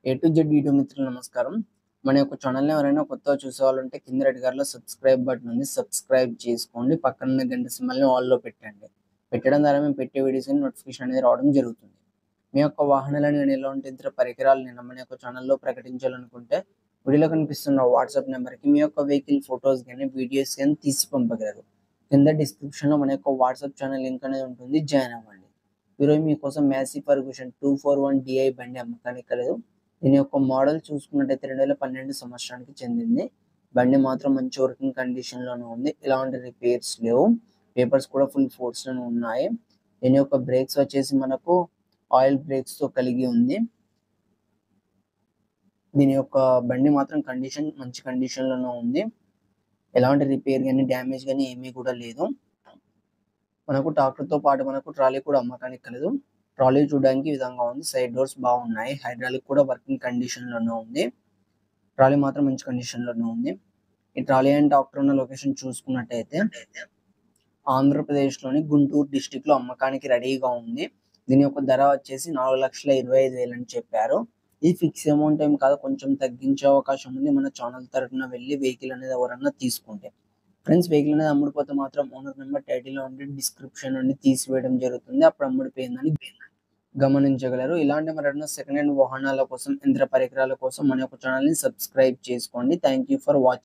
A to Z YouTube మిత్రులు నమస్కారం మన యొక్క ఛానల్ని ఎవరైనా కొత్తగా చూసేవాళ్ళంటే కింద రెడ్ కలర్లో సబ్స్క్రైబ్ బటన్ ఉంది సబ్స్క్రైబ్ చేసుకోండి పక్కన ఉన్న గంట సింబల్ని ఆల్లో పెట్టండి పెట్టడం ద్వారా మేము పెట్టే వీడియోస్ నోటిఫికేషన్ అనేది రావడం జరుగుతుంది మీ యొక్క వాహనాలను నేను ఎలాంటి ఇతర పరికరాలు నేను మన యొక్క ఛానల్లో ప్రకటించాలనుకుంటే వీడియోలో కనిపిస్తున్న వాట్సాప్ నెంబర్కి మీ యొక్క వెహికల్ ఫొటోస్ కానీ వీడియోస్ కానీ తీసి పంపగలరు కింద డిస్క్రిప్షన్లో మన యొక్క వాట్సాప్ ఛానల్ లింక్ అనేది ఉంటుంది జాయిన్ అవ్వండి ఈరోజు మీకోసం Massey Ferguson two four one DI బండి అమ్మకానికి కలదు దీని యొక్క మోడల్ చూసుకున్నట్టయితే రెండు వేల పన్నెండు సంవత్సరానికి చెందింది బండి మాత్రం మంచి వర్కింగ్ కండిషన్ లోనే ఉంది ఎలాంటి రిపేర్స్ లేవు పేపర్స్ కూడా ఫుల్ ఫోర్స్ లోనే ఉన్నాయి దీని యొక్క బ్రేక్స్ వచ్చేసి మనకు ఆయిల్ బ్రేక్స్ తో కలిగి ఉంది దీని యొక్క బండి మాత్రం కండిషన్ మంచి కండిషన్ లోనే ఉంది ఎలాంటి రిపేర్ కానీ డ్యామేజ్ కానీ ఏమీ కూడా లేదు మనకు ట్రాక్టర్ తో పాటు మనకు ట్రాలీ కూడా అమ్మకానికి కలదు ట్రాలీ చూడడానికి ఈ విధంగా ఉంది సైడ్ డోర్స్ బాగున్నాయి హైడ్రాలిక్ కూడా వర్కింగ్ కండిషన్ లోనే ఉంది ట్రాలీ మాత్రం మంచి కండిషన్ లోనే ఉంది ఈ ట్రాలీ అండ్ ట్రాక్టర్ ఉన్న లొకేషన్ చూసుకున్నట్టయితే ఆంధ్రప్రదేశ్ లోని గుంటూరు డిస్టిక్ లో అమ్మకానికి రెడీగా ఉంది దీని యొక్క ధర వచ్చేసి నాలుగు లక్షల ఇరవై ఐదు వేలు అని చెప్పారు ఇది ఫిక్స్ అమౌంట్ ఏం కాదు కొంచెం తగ్గించే అవకాశం ఉంది మన ఛానల్ తరఫున వెళ్ళి వెహికల్ అనేది ఎవరన్నా తీసుకుంటే ఫ్రెండ్స్ వెహికల్ అనేది అమ్ముడిపోతే మాత్రం ఓనర్ నెంబర్ టైటిల్ లో ఉండి డిస్క్రిప్షన్ నుండి తీసివేయడం జరుగుతుంది అప్పుడు అమ్ముడిపోయిందని గమనించగలరు ఇలాంటి మరెన్నో సెకండ్ హ్యాండ్ వాహనాల కోసం యంత్ర పరికరాల కోసం మన యొక్క ఛానల్ ని సబ్స్క్రైబ్ చేసుకోండి థ్యాంక్ యూ ఫర్ వాచింగ్